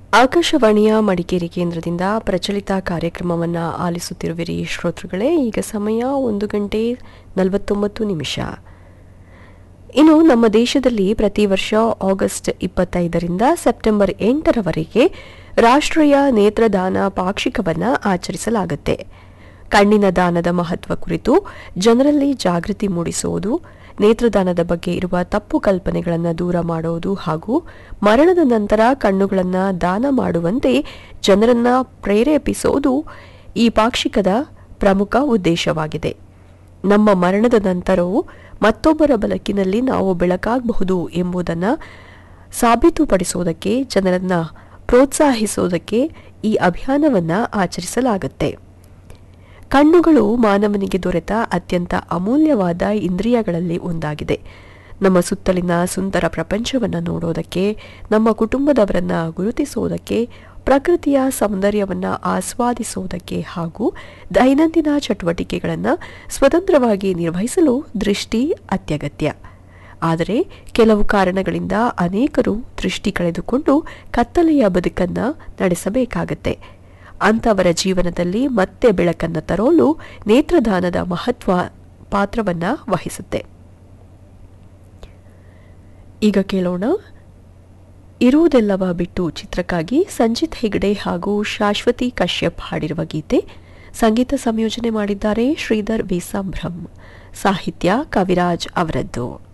ಆಕಾಶವಾಣಿಯ ಮಡಿಕೇರಿ ಕೇಂದ್ರದಿಂದ ಪ್ರಚಲಿತ ಕಾರ್ಯಕ್ರಮವನ್ನು ಆಲಿಸುತ್ತಿರುವಿರಿ ಶ್ರೋತೃಗಳೇ ಈಗ ಸಮಯ ಒಂದು ಗಂಟೆ ನಲವತ್ತೊಂಬತ್ತು ನಿಮಿಷ ಇನ್ನು ನಮ್ಮ ದೇಶದಲ್ಲಿ ಪ್ರತಿ ವರ್ಷ ಆಗಸ್ಟ್ ಇಪ್ಪತ್ತೈದರಿಂದ ಸೆಪ್ಟೆಂಬರ್ ಎಂಟರವರೆಗೆ ರಾಷ್ಟ್ರೀಯ ನೇತ್ರದಾನ ಪಾಕ್ಷಿಕವನ್ನು ಆಚರಿಸಲಾಗುತ್ತೆ ಕಣ್ಣಿನ ದಾನದ ಮಹತ್ವ ಕುರಿತು ಜನರಲ್ಲಿ ಜಾಗೃತಿ ಮೂಡಿಸುವುದು ನೇತ್ರದಾನದ ಬಗ್ಗೆ ಇರುವ ತಪ್ಪು ಕಲ್ಪನೆಗಳನ್ನು ದೂರ ಮಾಡುವುದು ಹಾಗೂ ಮರಣದ ನಂತರ ಕಣ್ಣುಗಳನ್ನು ದಾನ ಮಾಡುವಂತೆ ಜನರನ್ನ ಪ್ರೇರೇಪಿಸುವುದು ಈ ಪಾಕ್ಷಿಕದ ಪ್ರಮುಖ ಉದ್ದೇಶವಾಗಿದೆ ನಮ್ಮ ಮರಣದ ನಂತರವೂ ಮತ್ತೊಬ್ಬರ ಬಲಕಿನಲ್ಲಿ ನಾವು ಬೆಳಕಾಗಬಹುದು ಎಂಬುದನ್ನು ಸಾಬೀತುಪಡಿಸುವುದಕ್ಕೆ ಜನರನ್ನ ಪ್ರೋತ್ಸಾಹಿಸುವುದಕ್ಕೆ ಈ ಅಭಿಯಾನವನ್ನು ಆಚರಿಸಲಾಗುತ್ತೆ ಕಣ್ಣುಗಳು ಮಾನವನಿಗೆ ದೊರೆತ ಅತ್ಯಂತ ಅಮೂಲ್ಯವಾದ ಇಂದ್ರಿಯಗಳಲ್ಲಿ ಒಂದಾಗಿದೆ ನಮ್ಮ ಸುತ್ತಲಿನ ಸುಂದರ ಪ್ರಪಂಚವನ್ನು ನೋಡೋದಕ್ಕೆ ನಮ್ಮ ಕುಟುಂಬದವರನ್ನ ಗುರುತಿಸುವುದಕ್ಕೆ ಪ್ರಕೃತಿಯ ಸೌಂದರ್ಯವನ್ನು ಆಸ್ವಾದಿಸುವುದಕ್ಕೆ ಹಾಗೂ ದೈನಂದಿನ ಚಟುವಟಿಕೆಗಳನ್ನು ಸ್ವತಂತ್ರವಾಗಿ ನಿರ್ವಹಿಸಲು ದೃಷ್ಟಿ ಅತ್ಯಗತ್ಯ ಆದರೆ ಕೆಲವು ಕಾರಣಗಳಿಂದ ಅನೇಕರು ದೃಷ್ಟಿ ಕಳೆದುಕೊಂಡು ಕತ್ತಲೆಯ ಬದುಕನ್ನು ನಡೆಸಬೇಕಾಗತ್ತೆ ಅಂಥವರ ಜೀವನದಲ್ಲಿ ಮತ್ತೆ ಬೆಳಕನ್ನು ತರೋಲು ನೇತ್ರದಾನದ ಮಹತ್ವ ಪಾತ್ರವನ್ನ ವಹಿಸುತ್ತೆ ಈಗ ಕೇಳೋಣ ಇರುವುದೆಲ್ಲವ ಬಿಟ್ಟು ಚಿತ್ರಕ್ಕಾಗಿ ಸಂಜಿತ್ ಹೆಗಡೆ ಹಾಗೂ ಶಾಶ್ವತಿ ಕಶ್ಯಪ್ ಹಾಡಿರುವ ಗೀತೆ ಸಂಗೀತ ಸಂಯೋಜನೆ ಮಾಡಿದ್ದಾರೆ ಶ್ರೀಧರ್ ವಿ ಸಂಭ್ರಮ್ ಸಾಹಿತ್ಯ ಕವಿರಾಜ್ ಅವರದ್ದು